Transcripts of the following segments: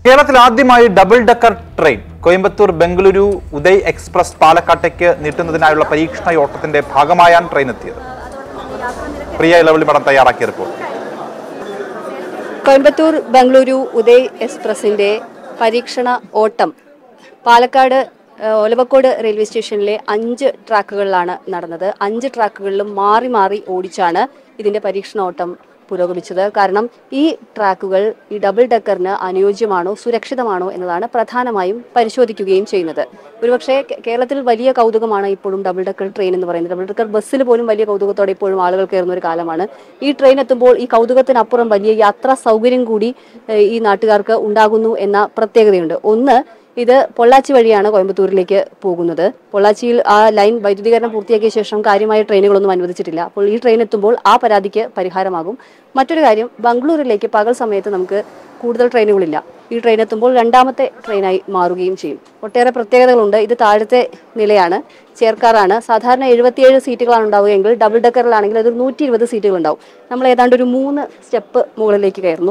കേരളത്തിൽ ആദ്യമായി double decker train Coimbatore Bengaluru Uday express പാലക്കാട്ടേക്ക് നീട്ടുന്നതിനായുള്ള പരീക്ഷണ യോട്ടത്തിന്റെ ഭാഗമായാണ് ട്രെയിൻ എത്തിയത് പ്രിയ ഇളവള്ളി മഠം തയ്യാറാക്കിയ റിപ്പോർട്ട് കോയമ്പത്തൂർ ബംഗളൂരു ഉദയ് എക്സ്പ്രസിന്റെ പരീക്ഷണ ഓട്ടം പാലക്കാട് ഏഹ്, ഒലവക്കോട് റെയിൽവേ സ്റ്റേഷനിലെ അഞ്ച് ട്രാക്കുകളിലാണ് നടന്നത് അഞ്ച് ട്രാക്കുകളിലും മാറി മാറി ഓടിച്ചാണ് ഇതിന്റെ പരീക്ഷണ ഓട്ടം പുരോഗമിച്ചത് കാരണം ഈ ട്രാക്കുകൾ ഈ ഡബിൾ ഡക്കറിന് അനുയോജ്യമാണോ സുരക്ഷിതമാണോ എന്നതാണ് പ്രധാനമായും പരിശോധിക്കുകയും ചെയ്യുന്നത് ഒരുപക്ഷെ കേ- കേരളത്തിൽ വലിയ കൗതുകമാണ് ഇപ്പോഴും ഡബിൾ ഡക്കർ ട്രെയിൻ എന്ന് പറയുന്നത് ഡബിൾ ഡക്കർ ബസ്സിൽ പോലും വലിയ കൗതുകത്തോടെ ഇപ്പോഴും ആളുകൾ കയറുന്ന ഒരു കാലമാണ് ഈ ട്രെയിൻ എത്തുമ്പോൾ ഈ കൗതുകത്തിനപ്പുറം വലിയ യാത്രാ സൗകര്യം കൂടി ഏഹ്, ഈ നാട്ടുകാർക്ക് ഉണ്ടാകുന്നു എന്ന പ്രത്യേകതയുണ്ട് ഒന്ന് ഇത് പൊള്ളാച്ചി വഴിയാണ് കോയമ്പത്തൂരിലേക്ക് പോകുന്നത് പൊള്ളാച്ചിയിൽ ആ ലൈൻ വൈദ്യുതീകരണം പൂർത്തിയാക്കിയ ശേഷം കാര്യമായ ട്രെയിനുകളൊന്നും അനുവദിച്ചിട്ടില്ല അപ്പോൾ ഈ ട്രെയിൻ എത്തുമ്പോൾ ആ പരാതിക്ക് പരിഹാരമാകും മറ്റൊരു കാര്യം ബംഗളൂരിലേക്ക് പകൽ സമയത്ത് നമുക്ക് കൂടുതൽ ട്രെയിനുകളില്ല ഈ ട്രെയിൻ എത്തുമ്പോൾ രണ്ടാമത്തെ ട്രെയിനായി മാറുകയും ചെയ്യും ഒട്ടേറെ പ്രത്യേകതകളുണ്ട് ഇത് താഴത്തെ നിലയാണ് ചേർക്കാറാണ് സാധാരണ എഴുപത്തിയേഴ് സീറ്റുകളാണ് ഉണ്ടാവുകയെങ്കിൽ ഡബിൾ ഡക്കറിലാണെങ്കിൽ അത് നൂറ്റി ഇരുപത് സീറ്റുകൾ ഉണ്ടാവും നമ്മൾ ഏതാണ്ട് ഒരു മൂന്ന് സ്റ്റെപ്പ് മുകളിലേക്ക് കയറുന്നു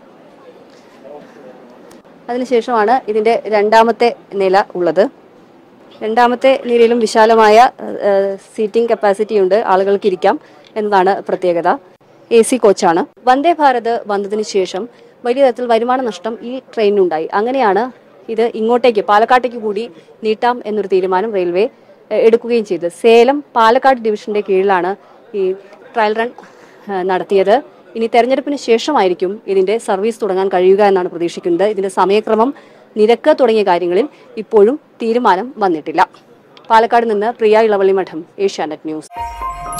അതിനുശേഷമാണ് ഇതിന്റെ രണ്ടാമത്തെ നില ഉള്ളത് രണ്ടാമത്തെ നിലയിലും വിശാലമായ സീറ്റിംഗ് കപ്പാസിറ്റി ഉണ്ട് ആളുകൾക്ക് ഇരിക്കാം എന്നതാണ് പ്രത്യേകത എ സി കോച്ചാണ് വന്ദേ ഭാരത് വന്നതിന് ശേഷം വലിയ തരത്തിൽ വരുമാന നഷ്ടം ഈ ട്രെയിനിനുണ്ടായി അങ്ങനെയാണ് ഇത് ഇങ്ങോട്ടേക്ക് പാലക്കാട്ടേക്ക് കൂടി നീട്ടാം എന്നൊരു തീരുമാനം റെയിൽവേ ഏഹ്, എടുക്കുകയും ചെയ്തത് സേലം പാലക്കാട് ഡിവിഷന്റെ കീഴിലാണ് ഈ ട്രയൽ റൺ ഏഹ്, നടത്തിയത് ഇനി തെരഞ്ഞെടുപ്പിന് ശേഷമായിരിക്കും ഇതിന്റെ സർവീസ് തുടങ്ങാൻ കഴിയുക എന്നാണ് പ്രതീക്ഷിക്കുന്നത് ഇതിന്റെ സമയക്രമം നിരക്ക് തുടങ്ങിയ കാര്യങ്ങളിൽ ഇപ്പോഴും തീരുമാനം വന്നിട്ടില്ല പാലക്കാട് നിന്ന് പ്രിയ ഇളവള്ളി മഠം ഏഷ്യാനെറ്റ് ന്യൂസ്